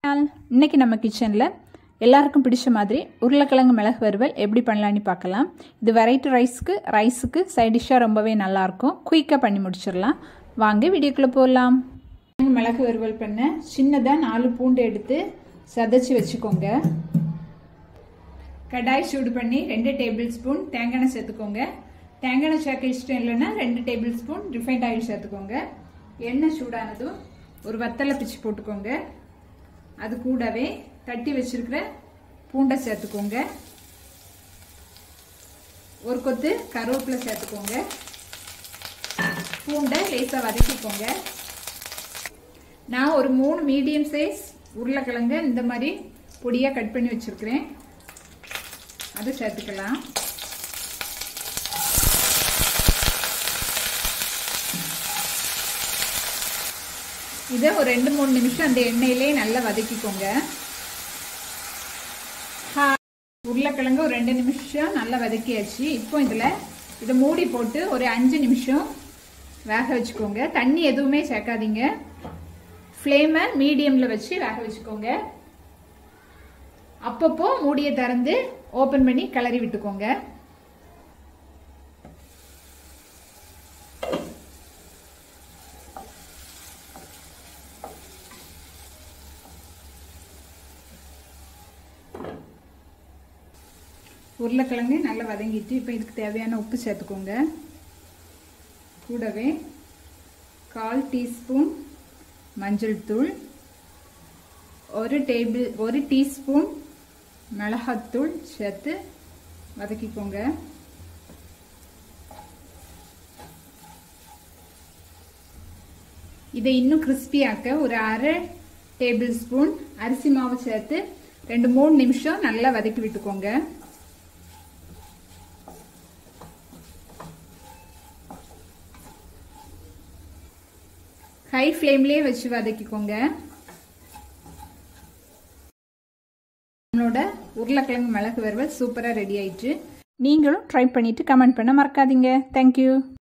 இன்னைக்கு நம்ம கிச்சனில் எல்லாருக்கும் பிடிச்ச மாதிரி உருளைக்கிழங்கு மிளகு வறுவல் எப்படி பண்ணலான்னு பார்க்கலாம் இது வெரைட்டி ரைஸ்க்கு ரைஸுக்கு சைட் டிஷ்ஷாக ரொம்பவே நல்லாயிருக்கும் குயிக்காக பண்ணி முடிச்சிடலாம் வாங்க வீடியோக்குள்ளே போகலாம் மிளகு வறுவல் பண்ண சின்னதாக நாலு பூண்டு எடுத்து சதைச்சி வச்சுக்கோங்க கடாய் சூடு பண்ணி ரெண்டு டேபிள் ஸ்பூன் தேங்காய் சேர்த்துக்கோங்க தேங்காய் சேர்க்க இஷ்டம் இல்லைன்னா ரெண்டு டேபிள் ஸ்பூன் ரிஃபைண்ட் ஆயில் சேர்த்துக்கோங்க எண்ணெய் சூடானதும் ஒரு வத்தலை பிச்சு போட்டுக்கோங்க அது கூடவே தட்டி வச்சிருக்கிற பூண்டை சேர்த்துக்கோங்க ஒரு கொத்து கருவேப்பிலை சேர்த்துக்கோங்க பூண்டை லேசாக வதக்கிக்கோங்க நான் ஒரு மூணு மீடியம் சைஸ் உருளைக்கிழங்கு இந்த மாதிரி பொடியாக கட் பண்ணி வச்சுருக்கிறேன் அதை சேர்த்துக்கலாம் இதை ஒரு ரெண்டு மூணு நிமிஷம் அந்த எண்ணெயிலே நல்லா வதக்கிக்கோங்க உருளைக்கிழங்கு ஒரு ரெண்டு நிமிஷம் நல்லா வதக்கியாச்சு இப்போ இதில் இதை மூடி போட்டு ஒரு அஞ்சு நிமிஷம் வேக வச்சுக்கோங்க தண்ணி எதுவுமே சேர்க்காதீங்க ஃப்ளேமை மீடியமில் வச்சு வேக வச்சுக்கோங்க அப்பப்போ மூடியை திறந்து ஓப்பன் பண்ணி கிளறி விட்டுக்கோங்க உருளைக்கிழங்கு நல்லா வதங்கிட்டு இப்போ இதுக்கு தேவையான உப்பு சேர்த்துக்கோங்க கூடவே கால் டீஸ்பூன் மஞ்சள் தூள் ஒரு டேபிள் ஒரு டீஸ்பூன் மிளகாத்தூள் சேர்த்து வதக்கிக்கோங்க இதை இன்னும் கிறிஸ்பியாக்க ஒரு அரை டேபிள் ஸ்பூன் அரிசி மாவு சேர்த்து ரெண்டு மூணு நிமிஷம் நல்லா வதக்கி விட்டுக்கோங்க ஹை ஃப்ளேம்லேயே வச்சு வதக்கிக்கோங்க நம்மளோட உருளைக்கிழங்கு மிளகு வறுவல் சூப்பராக ரெடி ஆயிடுச்சு நீங்களும் ட்ரை பண்ணிவிட்டு கமெண்ட் பண்ண மறக்காதீங்க தேங்க்யூ